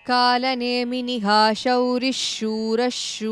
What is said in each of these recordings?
कालनेमिनिः शौरिः शूरः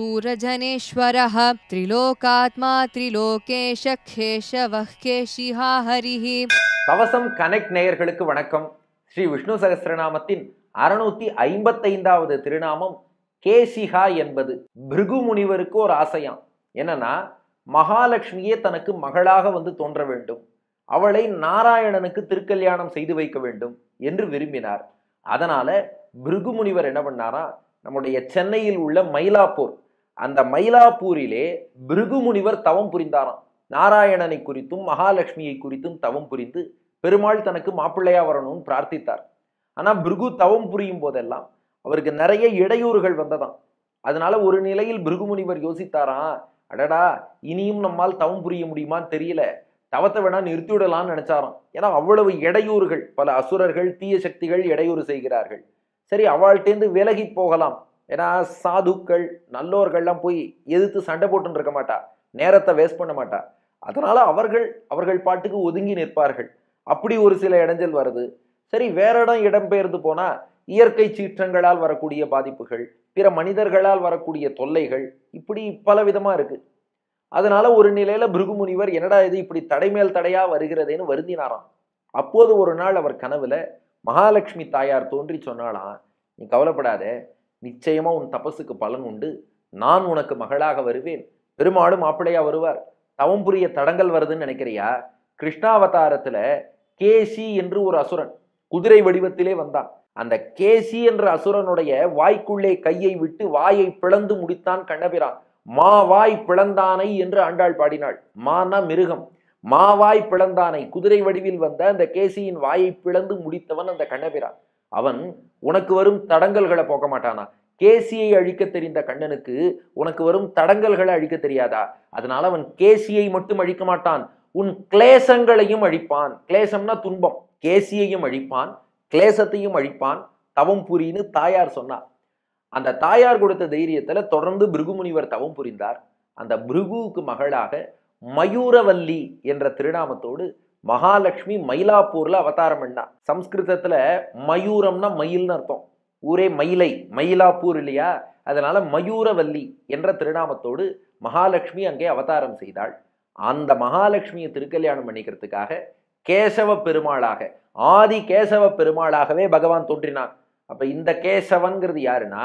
शूरजनेश्वरः त्रिलोकात्मा त्रिलोकेश केशवः केशिहा हरिः கவசம் கனெக்ட் நேயர்களுக்கு வணக்கம் ஸ்ரீ விஷ்ணு சகஸ்ரநாமத்தின் அறுநூத்தி ஐம்பத்தைந்தாவது திருநாமம் கேசிகா என்பது பிருகு முனிவருக்கு ஒரு ஆசையாம் என்னன்னா மகாலட்சுமியே தனக்கு மகளாக வந்து தோன்ற வேண்டும் அவளை நாராயணனுக்கு திருக்கல்யாணம் செய்து வைக்க வேண்டும் என்று விரும்பினார் அதனால பிருகு முனிவர் என்ன பண்ணாரா நம்முடைய சென்னையில் உள்ள மயிலாப்பூர் அந்த மயிலாப்பூரிலே பிருகு முனிவர் தவம் புரிந்தாராம் நாராயணனை குறித்தும் மகாலட்சுமியை குறித்தும் தவம் புரிந்து பெருமாள் தனக்கு மாப்பிள்ளையா வரணும்னு பிரார்த்தித்தார் ஆனா பிருகு தவம் புரியும் போதெல்லாம் அவருக்கு நிறைய இடையூறுகள் வந்ததாம் அதனால ஒரு நிலையில் பிருகு முனிவர் யோசித்தாராம் அடடா இனியும் நம்மால் தவம் புரிய முடியுமான்னு தெரியல தவத்தை வேணா நிறுத்தி விடலாம்னு நினைச்சாராம் ஏன்னா அவ்வளவு இடையூறுகள் பல அசுரர்கள் தீய சக்திகள் இடையூறு செய்கிறார்கள் சரி அவள்கிட்டேருந்து விலகி போகலாம் ஏன்னா சாதுக்கள் நல்லோர்கள்லாம் போய் எதிர்த்து சண்டை போட்டுன்னு இருக்க மாட்டா நேரத்தை வேஸ்ட் பண்ண மாட்டா அதனால அவர்கள் அவர்கள் பாட்டுக்கு ஒதுங்கி நிற்பார்கள் அப்படி ஒரு சில இடைஞ்சல் வருது சரி வேற இடம் இடம்பெயர்ந்து போனா இயற்கை சீற்றங்களால் வரக்கூடிய பாதிப்புகள் பிற மனிதர்களால் வரக்கூடிய தொல்லைகள் இப்படி பல விதமா இருக்கு அதனால ஒரு நிலையில பிருகு முனிவர் என்னடா இது இப்படி தடைமேல் தடையா வருகிறதேன்னு வருந்தினாராம் அப்போது ஒரு நாள் அவர் கனவுல மகாலட்சுமி தாயார் தோன்றி சொன்னாலாம் நீ கவலைப்படாத நிச்சயமா உன் தபசுக்கு பலன் உண்டு நான் உனக்கு மகளாக வருவேன் பெருமாளும் மாப்பிள்ளையா வருவார் தவம் புரிய தடங்கள் வருதுன்னு நினைக்கிறியா கிருஷ்ணாவதாரத்துல கேசி என்று ஒரு அசுரன் குதிரை வடிவத்திலே வந்தான் அந்த கேசி என்ற அசுரனுடைய வாய்க்குள்ளே கையை விட்டு வாயை பிளந்து முடித்தான் கண்ணபிரான் மாவாய் பிளந்தானை என்று ஆண்டாள் பாடினாள் மானா மிருகம் மாவாய் பிளந்தானை குதிரை வடிவில் வந்த அந்த கேசியின் வாயை பிளந்து முடித்தவன் அந்த கண்ணபிரான் அவன் உனக்கு வரும் தடங்கல்களை போக்க மாட்டானா கேசியை அழிக்க தெரிந்த கண்ணனுக்கு உனக்கு வரும் தடங்கல்களை அழிக்க தெரியாதா அதனால அவன் கேசியை மட்டும் அழிக்க மாட்டான் உன் கிளேசங்களையும் அழிப்பான் கிளேசம்னா துன்பம் கேசியையும் அழிப்பான் கிளேசத்தையும் அழிப்பான் தவம் புரின்னு தாயார் சொன்னார் அந்த தாயார் கொடுத்த தைரியத்துல தொடர்ந்து பிருகுமுனிவர் தவம் புரிந்தார் அந்த பிருகுவுக்கு மகளாக மயூரவல்லி என்ற திருநாமத்தோடு மகாலட்சுமி மயிலாப்பூர்ல அவதாரம் பண்ணா சம்ஸ்கிருதத்துல மயூரம்னா மயில்னு அர்த்தம் ஊரே மயிலை மயிலாப்பூர் இல்லையா அதனால மயூரவல்லி என்ற திருநாமத்தோடு மகாலட்சுமி அங்கே அவதாரம் செய்தாள் அந்த மகாலட்சுமியை திருக்கல்யாணம் பண்ணிக்கிறதுக்காக கேசவ பெருமாளாக ஆதி கேசவ பெருமாளாகவே பகவான் தோன்றினான் அப்ப இந்த கேசவன்கிறது யாருன்னா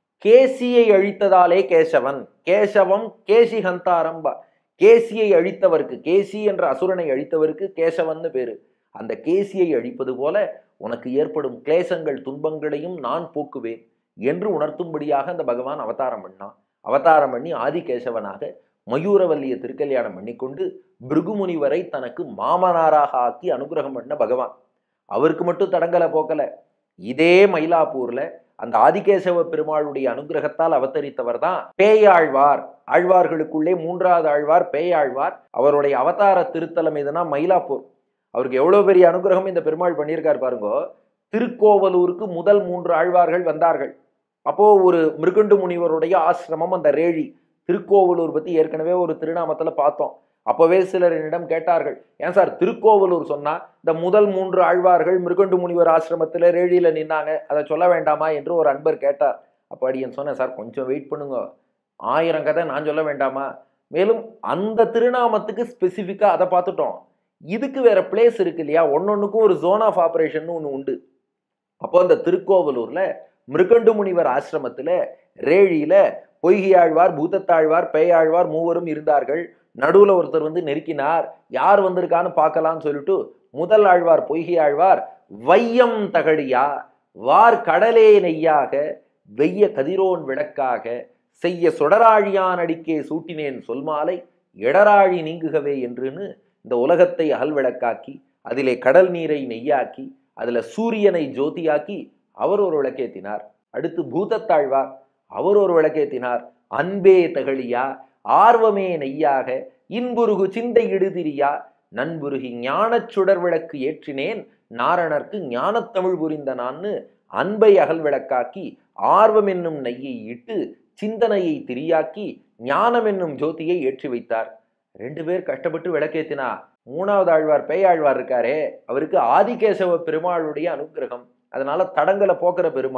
கேசியை அழித்ததாலே கேசவன் கேசவம் கேசி ஹந்தாரம்பா கேசியை அழித்தவருக்கு கேசி என்ற அசுரனை அழித்தவருக்கு கேசவன்னு பேரு அந்த கேசியை அழிப்பது போல உனக்கு ஏற்படும் கிளேசங்கள் துன்பங்களையும் நான் போக்குவேன் என்று உணர்த்தும்படியாக அந்த பகவான் அவதாரம் பண்ணான் அவதாரம் பண்ணி ஆதிகேசவனாக மயூரவல்லியை திருக்கல்யாணம் பண்ணிக்கொண்டு பிருகுமுனிவரை தனக்கு மாமனாராக ஆக்கி அனுகிரகம் பண்ண பகவான் அவருக்கு மட்டும் தடங்கலை போக்கல இதே மயிலாப்பூர்ல அந்த ஆதிகேசவ பெருமாளுடைய அனுகிரகத்தால் அவதரித்தவர் தான் பேயாழ்வார் ஆழ்வார்களுக்குள்ளே மூன்றாவது ஆழ்வார் பேயாழ்வார் அவருடைய அவதார திருத்தலம் எதுனா மயிலாப்பூர் அவருக்கு எவ்வளவு பெரிய அனுகிரகம் இந்த பெருமாள் பண்ணியிருக்கார் பாருங்கோ திருக்கோவலூருக்கு முதல் மூன்று ஆழ்வார்கள் வந்தார்கள் அப்போ ஒரு மிருகண்டு முனிவருடைய ஆசிரமம் அந்த ரேழி திருக்கோவலூர் பத்தி ஏற்கனவே ஒரு திருநாமத்துல பார்த்தோம் அப்பவே சிலர் என்னிடம் கேட்டார்கள் ஏன் சார் திருக்கோவலூர் சொன்னா இந்த முதல் மூன்று ஆழ்வார்கள் மிருகண்டு முனிவர் ஆசிரமத்துல ரேழியில நின்னாங்க அதை சொல்ல வேண்டாமா என்று ஒரு அன்பர் கேட்டார் அப்போ அடியன் சொன்னேன் சார் கொஞ்சம் வெயிட் பண்ணுங்க ஆயிரம் கதை நான் சொல்ல வேண்டாமா மேலும் அந்த திருநாமத்துக்கு ஸ்பெசிஃபிக்கா அதை பார்த்துட்டோம் இதுக்கு வேற பிளேஸ் இருக்கு இல்லையா ஒன்னொன்னுக்கும் ஒரு ஜோன் ஆஃப் ஆபரேஷன் ஒன்று உண்டு அப்போ அந்த திருக்கோவலூர்ல மிருகண்டு முனிவர் ஆசிரமத்துல ரேழியில பொய்கையாழ்வார் பூதத்தாழ்வார் பேயாழ்வார் மூவரும் இருந்தார்கள் நடுவுல ஒருத்தர் வந்து நெருக்கினார் யார் வந்திருக்கான்னு பார்க்கலாம்னு சொல்லிட்டு முதல் ஆழ்வார் பொய்கை ஆழ்வார் வையம் தகழியா வார் கடலே நெய்யாக வெய்ய கதிரோன் விளக்காக செய்ய சுடராழியான் அடிக்கே சூட்டினேன் சொல்மாலை இடராழி நீங்குகவே என்றுன்னு இந்த உலகத்தை அகல்விளக்காக்கி அதிலே கடல் நீரை நெய்யாக்கி அதுல சூரியனை ஜோதியாக்கி அவர் ஒரு விளக்கேத்தினார் அடுத்து பூதத்தாழ்வார் அவர் ஒரு விளக்கேத்தினார் அன்பே தகழியா ஆர்வமே நெய்யாக இன்புருகு சிந்தை இடுதிரியா நண்புருகி ஞானச் சுடர் விளக்கு ஏற்றினேன் நாரணர்க்கு ஞானத்தமிழ் புரிந்த நான்னு அன்பை அகல் விளக்காக்கி ஆர்வம் என்னும் நெய்யை இட்டு சிந்தனையை திரியாக்கி ஞானம் என்னும் ஜோதியை ஏற்றி வைத்தார் ரெண்டு பேர் கஷ்டப்பட்டு விளக்கேத்தினா மூணாவது ஆழ்வார் பேயாழ்வார் இருக்காரே அவருக்கு ஆதிகேசவ பெருமாளுடைய அனுக்கிரகம் அதனால தடங்களை போக்குற பெருமாள்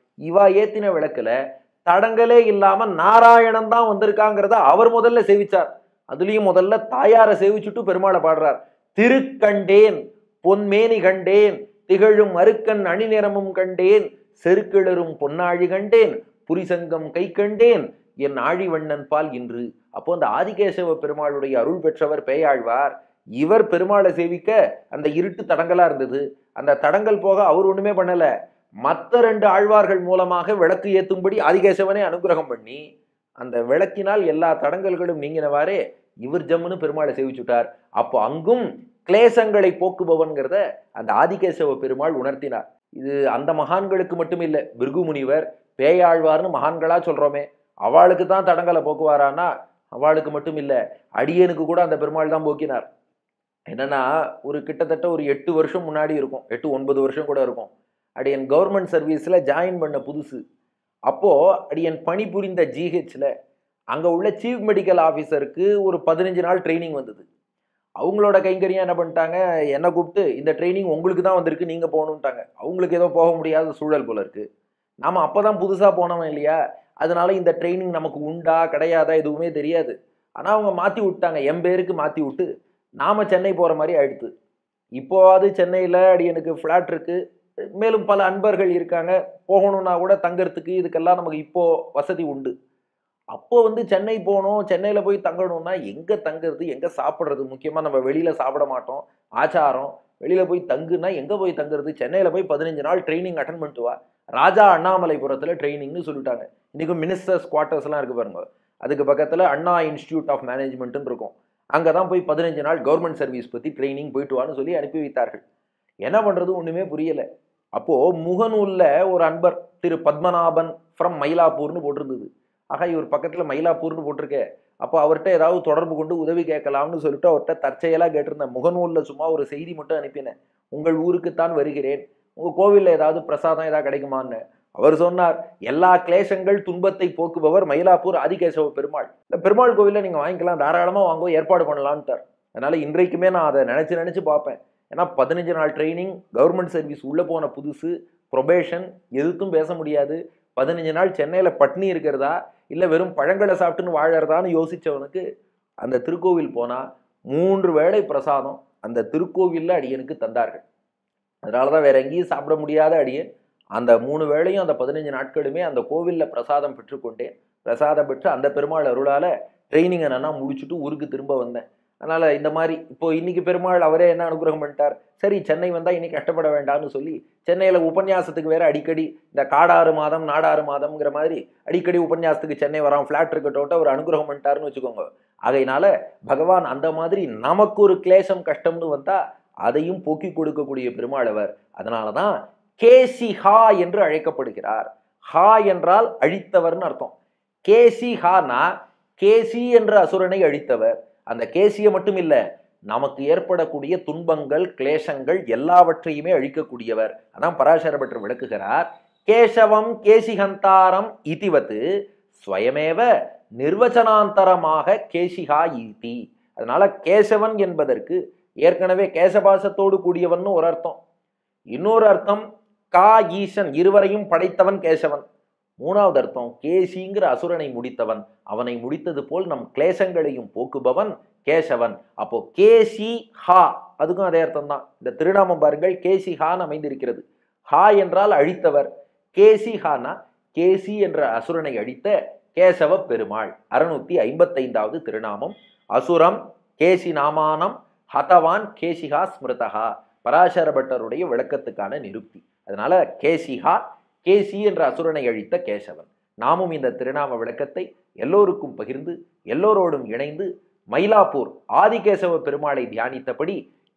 இவா ஏத்தின விளக்குல தடங்களே இல்லாம நாராயணன் தான் வந்திருக்காங்கிறத அவர் முதல்ல சேவிச்சார் அதுலயும் முதல்ல தாயாரை சேவிச்சுட்டு பெருமாளை பாடுறார் திருக்கண்டேன் பொன்மேனி கண்டேன் திகழும் அருக்கன் அணிநிறமும் கண்டேன் செருக்கிளரும் பொன்னாழி கண்டேன் புரிசங்கம் கை கண்டேன் என் ஆழிவண்ணன் பால் இன்று அப்போ அந்த ஆதிகேசவ பெருமாளுடைய அருள் பெற்றவர் பேயாழ்வார் இவர் பெருமாளை சேவிக்க அந்த இருட்டு தடங்கலா இருந்தது அந்த தடங்கல் போக அவர் ஒண்ணுமே பண்ணல மற்ற ரெண்டு ஆழ்வார்கள் மூலமாக விளக்கு ஏத்தும்படி ஆதிகேசவனே அனுகிரகம் பண்ணி அந்த விளக்கினால் எல்லா தடங்கல்களும் நீங்கினவாறே இவர் ஜம்முன்னு பெருமாளை சேவிச்சுட்டார் அப்போ அங்கும் கிளேசங்களை போக்குபவன்கிறத அந்த ஆதிகேசவ பெருமாள் உணர்த்தினார் இது அந்த மகான்களுக்கு மட்டும் இல்லை பிருகு முனிவர் பேயாழ்வார்னு மகான்களா சொல்றோமே அவளுக்கு தான் தடங்களை போக்குவாரானா அவளுக்கு மட்டும் இல்லை அடியனுக்கு கூட அந்த பெருமாள் தான் போக்கினார் என்னன்னா ஒரு கிட்டத்தட்ட ஒரு எட்டு வருஷம் முன்னாடி இருக்கும் எட்டு ஒன்பது வருஷம் கூட இருக்கும் அடியன் கவர்மெண்ட் சர்வீஸ்ல ஜாயின் பண்ண புதுசு அப்போ அடியன் பணிபுரிந்த ஜிஹெச்ல அங்க உள்ள சீஃப் மெடிக்கல் ஆஃபீஸருக்கு ஒரு பதினஞ்சு நாள் ட்ரைனிங் வந்தது அவங்களோட கைங்கரியம் என்ன பண்ணிட்டாங்க என்னை கூப்பிட்டு இந்த ட்ரைனிங் உங்களுக்கு தான் வந்திருக்கு நீங்க போகணுன்ட்டாங்க அவங்களுக்கு ஏதோ போக முடியாத சூழல் போல இருக்கு நாம அப்பதான் புதுசா போனவன் இல்லையா அதனால இந்த ட்ரைனிங் நமக்கு உண்டா கிடையாதா எதுவுமே தெரியாது ஆனா அவங்க மாத்தி விட்டாங்க என் பேருக்கு மாத்தி விட்டு நாம சென்னை போற மாதிரி ஆயிடுத்து இப்போவாது சென்னையில அடியனுக்கு ஃப்ளாட் இருக்கு மேலும் பல அன்பர்கள் இருக்காங்க போகணும்னா கூட தங்கறதுக்கு இதுக்கெல்லாம் நமக்கு இப்போ வசதி உண்டு அப்போ வந்து சென்னை போகணும் சென்னையில் போய் தங்கணும்னா எங்கே தங்குறது எங்கே சாப்பிட்றது முக்கியமாக நம்ம வெளியில் சாப்பிட மாட்டோம் ஆச்சாரம் வெளியில் போய் தங்குனா எங்கே போய் தங்குறது சென்னையில் போய் பதினஞ்சு நாள் ட்ரைனிங் அட்டன் பண்ணிட்டு வா ராஜா அண்ணாமலைபுரத்தில் ட்ரைனிங்னு சொல்லிட்டாங்க இன்றைக்கும் மினிஸ்டர்ஸ் குவார்ட்டர்ஸ்லாம் இருக்கு பாருங்க அதுக்கு பக்கத்தில் அண்ணா இன்ஸ்டியூட் ஆஃப் மேனேஜ்மெண்ட்டுன்னு இருக்கும் அங்கே தான் போய் பதினஞ்சு நாள் கவர்மெண்ட் சர்வீஸ் பற்றி ட்ரைனிங் போயிட்டு வான்னு சொல்லி அனுப்பி வைத்தார்கள் என்ன பண்ணுறது ஒன்றுமே புரியலை அப்போது முகநூலில் ஒரு அன்பர் திரு பத்மநாபன் ஃப்ரம் மயிலாப்பூர்னு போட்டிருந்தது ஆகா இவர் பக்கத்தில் மயிலாப்பூர்னு போட்டிருக்கே அப்போ அவர்கிட்ட ஏதாவது தொடர்பு கொண்டு உதவி கேட்கலாம்னு சொல்லிட்டு அவர்கிட்ட தற்செயலாக கேட்டிருந்தேன் முகநூலில் சும்மா ஒரு செய்தி மட்டும் அனுப்பினேன் உங்கள் ஊருக்குத்தான் வருகிறேன் உங்கள் கோவிலில் ஏதாவது பிரசாதம் ஏதாவது கிடைக்குமான்னு அவர் சொன்னார் எல்லா கிளேசங்கள் துன்பத்தை போக்குபவர் மயிலாப்பூர் ஆதிகேசவ பெருமாள் இந்த பெருமாள் கோவிலில் நீங்கள் வாங்கிக்கலாம் தாராளமாக வாங்க ஏற்பாடு பண்ணலான்ட்டார் அதனால இன்றைக்குமே நான் அதை நினச்சி நினச்சி பார்ப்பேன் ஏன்னா பதினஞ்சு நாள் ட்ரைனிங் கவர்மெண்ட் சர்வீஸ் உள்ளே போன புதுசு ப்ரொபேஷன் எதுக்கும் பேச முடியாது பதினஞ்சு நாள் சென்னையில் பட்னி இருக்கிறதா இல்லை வெறும் பழங்களை சாப்பிட்டுன்னு வாழறதான்னு யோசிச்சவனுக்கு அந்த திருக்கோவில் போனால் மூன்று வேளை பிரசாதம் அந்த திருக்கோவிலில் அடியனுக்கு தந்தார்கள் அதனால தான் வேற எங்கேயும் சாப்பிட முடியாத அடியன் அந்த மூணு வேளையும் அந்த பதினஞ்சு நாட்களுமே அந்த கோவிலில் பிரசாதம் பெற்றுக்கொண்டேன் பிரசாதம் பெற்று அந்த பெருமாள் அருளால் ட்ரைனிங்கை நான் முடிச்சுட்டு ஊருக்கு திரும்ப வந்தேன் அதனால் இந்த மாதிரி இப்போ இன்னைக்கு பெருமாள் அவரே என்ன அனுகிரகம் பண்ணிட்டார் சரி சென்னை வந்தால் இன்னைக்கு கஷ்டப்பட வேண்டாம்னு சொல்லி சென்னையில் உபன்யாசத்துக்கு வேற அடிக்கடி இந்த காடாறு மாதம் நாடாறு மாதம்ங்கிற மாதிரி அடிக்கடி உபன்யாசத்துக்கு சென்னை வரான் ஃப்ளாட் இருக்கட்டும் அவர் அனுகிரகம் பண்ணிட்டாருன்னு வச்சுக்கோங்க அதையினால பகவான் அந்த மாதிரி நமக்கு ஒரு கிளேசம் கஷ்டம்னு வந்தா அதையும் போக்கி கொடுக்கக்கூடிய பெருமாள் அவர் அதனால தான் கேசி ஹா என்று அழைக்கப்படுகிறார் ஹா என்றால் அழித்தவர்னு அர்த்தம் கேசி ஹானா கேசி என்ற அசுரனை அழித்தவர் அந்த கேசியை மட்டும் இல்ல நமக்கு ஏற்படக்கூடிய துன்பங்கள் கிளேசங்கள் எல்லாவற்றையுமே அழிக்கக்கூடியவர் அதான் பராசர பட்டர் விளக்குகிறார் கேசவம் கேசிகந்தாரம் இதிவத்து ஸ்வயமேவ நிர்வச்சனாந்தரமாக கேசிகா ஈதி அதனால கேசவன் என்பதற்கு ஏற்கனவே கேசபாசத்தோடு கூடியவன் ஒரு அர்த்தம் இன்னொரு அர்த்தம் கா ஈசன் இருவரையும் படைத்தவன் கேசவன் மூணாவது அர்த்தம் கேசிங்கிற அசுரனை முடித்தவன் அவனை முடித்தது போல் நம் கிளேசங்களையும் போக்குபவன் கேசவன் அப்போ கேசி ஹா அதுக்கும் அதே அர்த்தம் தான் இந்த திருநாமம் பாருங்கள் கேசி ஹான் அமைந்திருக்கிறது ஹா என்றால் அழித்தவர் கேசி ஹானா கேசி என்ற அசுரனை அழித்த கேசவ பெருமாள் அறுநூத்தி ஐம்பத்தைந்தாவது திருநாமம் அசுரம் கேசி நாமானம் ஹதவான் கேசிஹா ஸ்மிருதஹா பராசர பட்டருடைய விளக்கத்துக்கான நிருப்தி அதனால கேசிஹா கேசி என்ற அசுரனை அழித்த கேசவன் நாமும் இந்த திருநாம விளக்கத்தை எல்லோருக்கும் பகிர்ந்து எல்லோரோடும் இணைந்து மயிலாப்பூர் ஆதிகேசவ பெருமாளை தியானித்தபடி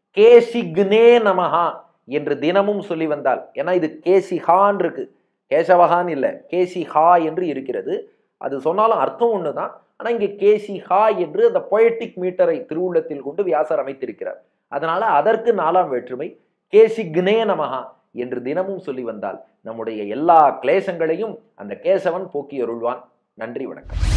கேசிக்னே நமஹா என்று தினமும் சொல்லி வந்தால் ஏன்னா இது கேசிஹான் இருக்கு கேசவஹான் இல்லை கேசிஹா என்று இருக்கிறது அது சொன்னாலும் அர்த்தம் ஒன்று தான் ஆனால் இங்கே கேசிஹா என்று அந்த பொயட்டிக் மீட்டரை திருவுள்ளத்தில் கொண்டு வியாசர் அமைத்திருக்கிறார் அதனால அதற்கு நாலாம் வேற்றுமை கேசிக்னே நமஹா என்று தினமும் சொல்லி வந்தால் நம்முடைய எல்லா கிளேசங்களையும் அந்த கேசவன் போக்கி அருள்வான் நன்றி வணக்கம்